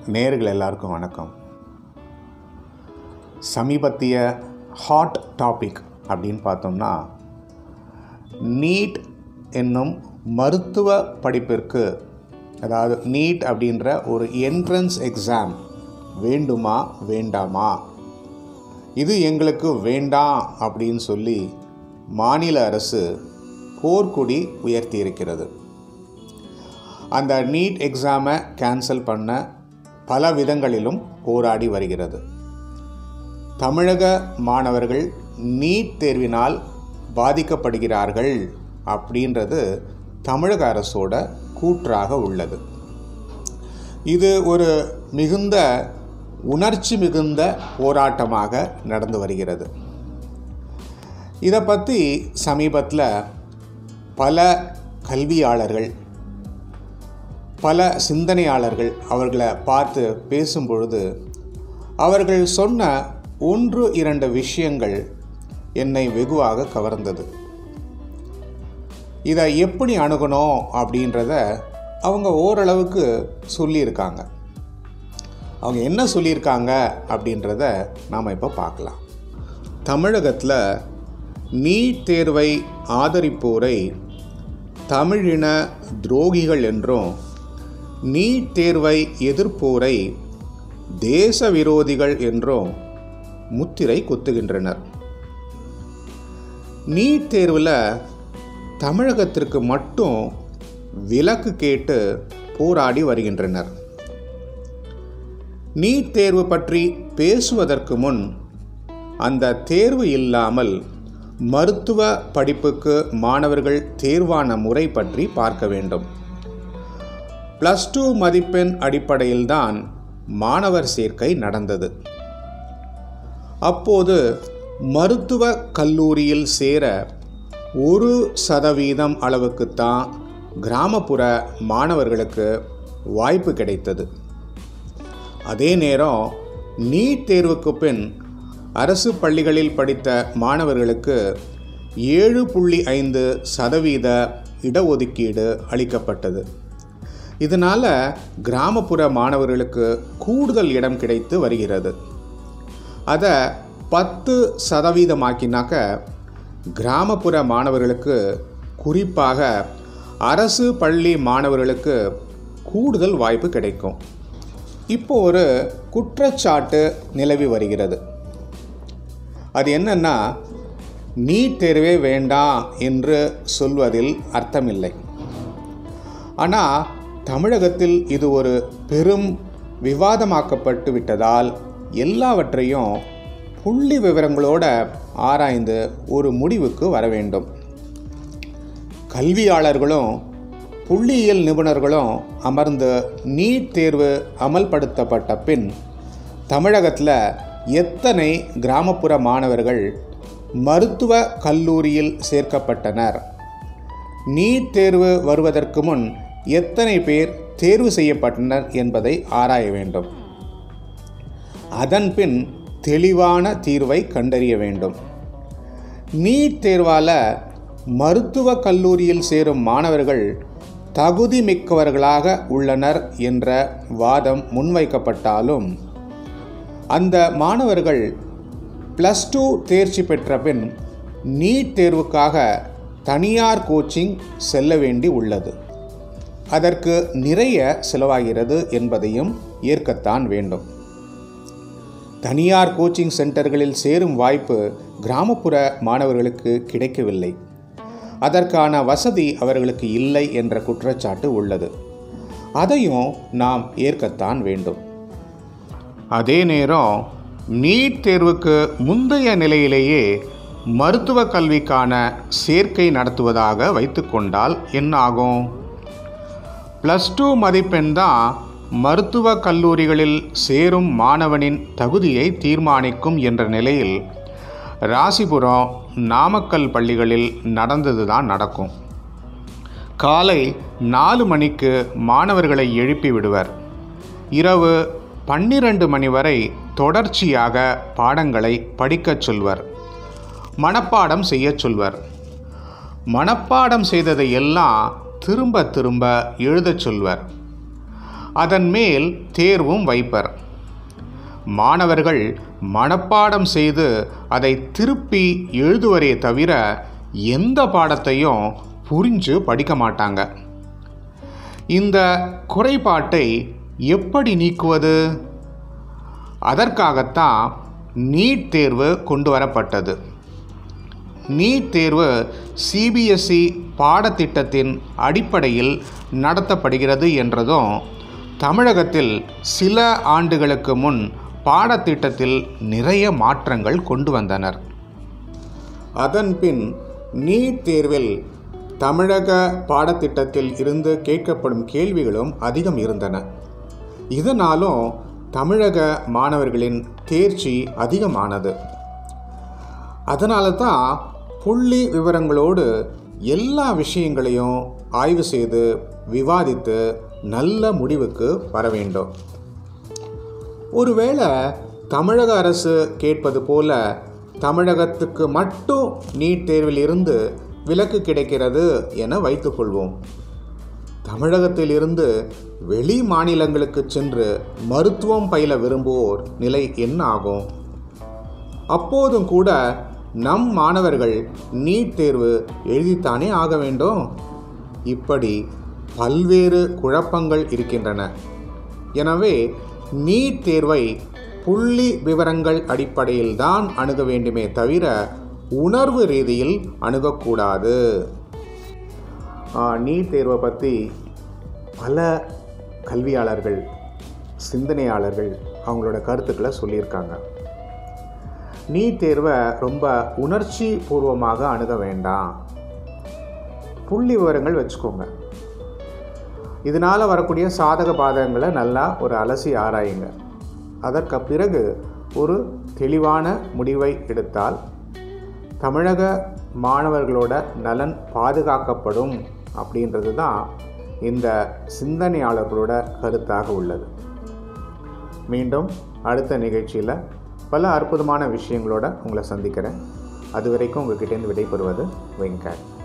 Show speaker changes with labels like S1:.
S1: நேர்கள் எல்லாருக்கும் வணக்கம் சமீபத்திய ஹாட் டாபிக் அப்படின்னு பார்த்தோம்னா நீட் என்னும் மருத்துவ படிப்பிற்கு அதாவது நீட் அப்படின்ற ஒரு என்ட்ரன்ஸ் எக்ஸாம் வேண்டுமா வேண்டாமா இது எங்களுக்கு வேண்டாம் அப்படின்னு சொல்லி மாநில அரசு போர்க்கொடி உயர்த்தி இருக்கிறது அந்த நீட் எக்ஸாமை கேன்சல் பண்ண பல விதங்களிலும் போராடி வருகிறது தமிழக மாணவர்கள் நீட் தேர்வினால் பாதிக்கப்படுகிறார்கள் அப்படின்றது தமிழக அரசோட கூற்றாக உள்ளது இது ஒரு மிகுந்த உணர்ச்சி மிகுந்த போராட்டமாக நடந்து வருகிறது இதை பற்றி சமீபத்தில் பல கல்வியாளர்கள் பல சிந்தனையாளர்கள் அவர்களை பார்த்து பேசும் பொழுது அவர்கள் சொன்ன ஒன்று இரண்டு விஷயங்கள் என்னை வெகுவாக கவர்ந்தது இதை எப்படி அணுகணும் அப்படின்றத அவங்க ஓரளவுக்கு சொல்லியிருக்காங்க அவங்க என்ன சொல்லியிருக்காங்க அப்படின்றத நாம் இப்போ பார்க்கலாம் தமிழகத்தில் நீட் தேர்வை ஆதரிப்போரை தமிழின துரோகிகள் என்றும் நீட் தேர்வை எதிர்ப்போரை தேச விரோதிகள் என்றும் முத்திரை குத்துகின்றனர் நீட் தேர்வில் தமிழகத்திற்கு மட்டும் விலக்கு கேட்டு போராடி வருகின்றனர் நீட் தேர்வு பற்றி பேசுவதற்கு முன் அந்த தேர்வு இல்லாமல் மருத்துவ படிப்புக்கு மாணவர்கள் தேர்வான முறை பற்றி பார்க்க வேண்டும் ப்ளஸ் டூ மதிப்பெண் அடிப்படையில்தான் மாணவர் சேர்க்கை நடந்தது அப்போது மருத்துவ கல்லூரியில் சேர ஒரு சதவீதம் அளவுக்குத்தான் கிராமப்புற மாணவர்களுக்கு வாய்ப்பு கிடைத்தது அதே நேரம் நீட் தேர்வுக்கு பின் அரசு பள்ளிகளில் படித்த மாணவர்களுக்கு ஏழு புள்ளி ஐந்து சதவீத இடஒதுக்கீடு அளிக்கப்பட்டது இதனால் கிராமப்புற மாணவர்களுக்கு கூடுதல் இடம் கிடைத்து வருகிறது அதை பத்து சதவீதமாக்கினாக்க கிராமப்புற மாணவர்களுக்கு குறிப்பாக அரசு பள்ளி மாணவர்களுக்கு கூடுதல் வாய்ப்பு கிடைக்கும் இப்போ ஒரு குற்றச்சாட்டு நிலவி வருகிறது அது என்னன்னா நீட் தேர்வே வேண்டாம் என்று சொல்வதில் அர்த்தமில்லை ஆனால் தமிழகத்தில் இது ஒரு பெரும் விவாதமாக்கப்பட்டு விட்டதால் எல்லாவற்றையும் புள்ளி விவரங்களோட ஆராய்ந்து ஒரு முடிவுக்கு வர வேண்டும் கல்வியாளர்களும் புள்ளியியல் நிபுணர்களும் அமர்ந்து நீட் தேர்வு அமல்படுத்தப்பட்ட பின் தமிழகத்தில் எத்தனை கிராமப்புற மாணவர்கள் மருத்துவ கல்லூரியில் சேர்க்கப்பட்டனர் நீட் தேர்வு வருவதற்கு முன் எத்தனை பேர் தேர்வு செய்யப்பட்டனர் என்பதை ஆராய வேண்டும் அதன்பின் தெளிவான தீர்வை கண்டறிய வேண்டும் நீட் தேர்வால் மருத்துவ கல்லூரியில் சேரும் மாணவர்கள் தகுதி மிக்கவர்களாக உள்ளனர் என்ற வாதம் முன்வைக்கப்பட்டாலும் அந்த மாணவர்கள் ப்ளஸ் டூ தேர்ச்சி பெற்ற பின் நீட் தேர்வுக்காக தனியார் கோச்சிங் செல்ல வேண்டி உள்ளது அதற்கு நிறைய செலவாகிறது என்பதையும் ஏற்கத்தான் வேண்டும் தனியார் கோச்சிங் சென்டர்களில் சேரும் வாய்ப்பு கிராமப்புற மாணவர்களுக்கு கிடைக்கவில்லை அதற்கான வசதி அவர்களுக்கு இல்லை என்ற குற்றச்சாட்டு உள்ளது அதையும் நாம் ஏற்கத்தான் வேண்டும் அதே நேரம் நீட் தேர்வுக்கு முந்தைய நிலையிலேயே மருத்துவ கல்விக்கான சேர்க்கை நடத்துவதாக வைத்துக்கொண்டால் என்ன ஆகும் ப்ளஸ் டூ மதிப்பெண் தான் மருத்துவ கல்லூரிகளில் சேரும் மாணவனின் தகுதியை தீர்மானிக்கும் என்ற நிலையில் ராசிபுரம் நாமக்கல் பள்ளிகளில் நடந்தது தான் நடக்கும் காலை நாலு மணிக்கு மாணவர்களை எழுப்பி விடுவர் இரவு பன்னிரண்டு மணி வரை தொடர்ச்சியாக பாடங்களை படிக்கச் சொல்வர் மனப்பாடம் செய்யச் சொல்வர் மனப்பாடம் செய்ததை எல்லாம் திரும்ப திரும்ப எழுதச் சொல்வர் அதன் மேல் தேர்வும் வைப்பர் மாணவர்கள் மனப்பாடம் செய்து அதை திருப்பி எழுதுவரே தவிர எந்த பாடத்தையும் புரிஞ்சு படிக்க மாட்டாங்க இந்த குறைபாட்டை எப்படி நீக்குவது அதற்காகத்தான் நீட் தேர்வு கொண்டு வரப்பட்டது நீட் தேர்வு சிபிஎஸ்இ பாடத்திட்டத்தின் அடிப்படையில் நடத்தப்படுகிறது என்றதும் தமிழகத்தில் சில ஆண்டுகளுக்கு முன் பாடத்திட்டத்தில் நிறைய மாற்றங்கள் கொண்டு வந்தனர் அதன்பின் நீட் தேர்வில் தமிழக பாடத்திட்டத்தில் இருந்து கேட்கப்படும் கேள்விகளும் அதிகம் இருந்தன இதனாலும் தமிழக மாணவர்களின் தேர்ச்சி அதிகமானது அதனால தான் புள்ளி விவரங்களோடு எல்லா விஷயங்களையும் ஆய்வு செய்து விவாதித்து நல்ல முடிவுக்கு வர வேண்டும் ஒருவேளை தமிழக அரசு கேட்பது போல தமிழகத்துக்கு மட்டும் நீட் தேர்வில் இருந்து விலக்கு கிடைக்கிறது என வைத்துக்கொள்வோம் தமிழகத்திலிருந்து வெளி மாநிலங்களுக்கு சென்று மருத்துவம் பயில விரும்புவோர் நிலை என்ன ஆகும் அப்போதும் கூட நம் மாணவர்கள் நீட் தேர்வு எழுதித்தானே ஆக வேண்டும் இப்படி பல்வேறு குழப்பங்கள் இருக்கின்றன எனவே நீட் தேர்வை புள்ளி விவரங்கள் அடிப்படையில் தான் அணுக வேண்டுமே தவிர உணர்வு ரீதியில் அணுகக்கூடாது நீட் தேர்வை பற்றி பல கல்வியாளர்கள் சிந்தனையாளர்கள் அவங்களோட கருத்துக்களை சொல்லியிருக்காங்க நீட் தேர்வை ரொம்ப உணர்ச்சி பூர்வமாக அணுக வேண்டாம் புள்ளி விவரங்கள் வச்சுக்கோங்க இதனால் வரக்கூடிய சாதக பாதகங்களை நல்லா ஒரு அலசி ஆராயுங்க அதற்கு பிறகு ஒரு தெளிவான முடிவை எடுத்தால் தமிழக மாணவர்களோட நலன் பாதுகாக்கப்படும் அப்படின்றது தான் இந்த சிந்தனையாளர்களோட கருத்தாக உள்ளது மீண்டும் அடுத்த நிகழ்ச்சியில் பல அற்புதமான விஷயங்களோட உங்களை சந்திக்கிறேன் அது வரைக்கும் உங்ககிட்டேருந்து விடைபெறுவது வெங்கட்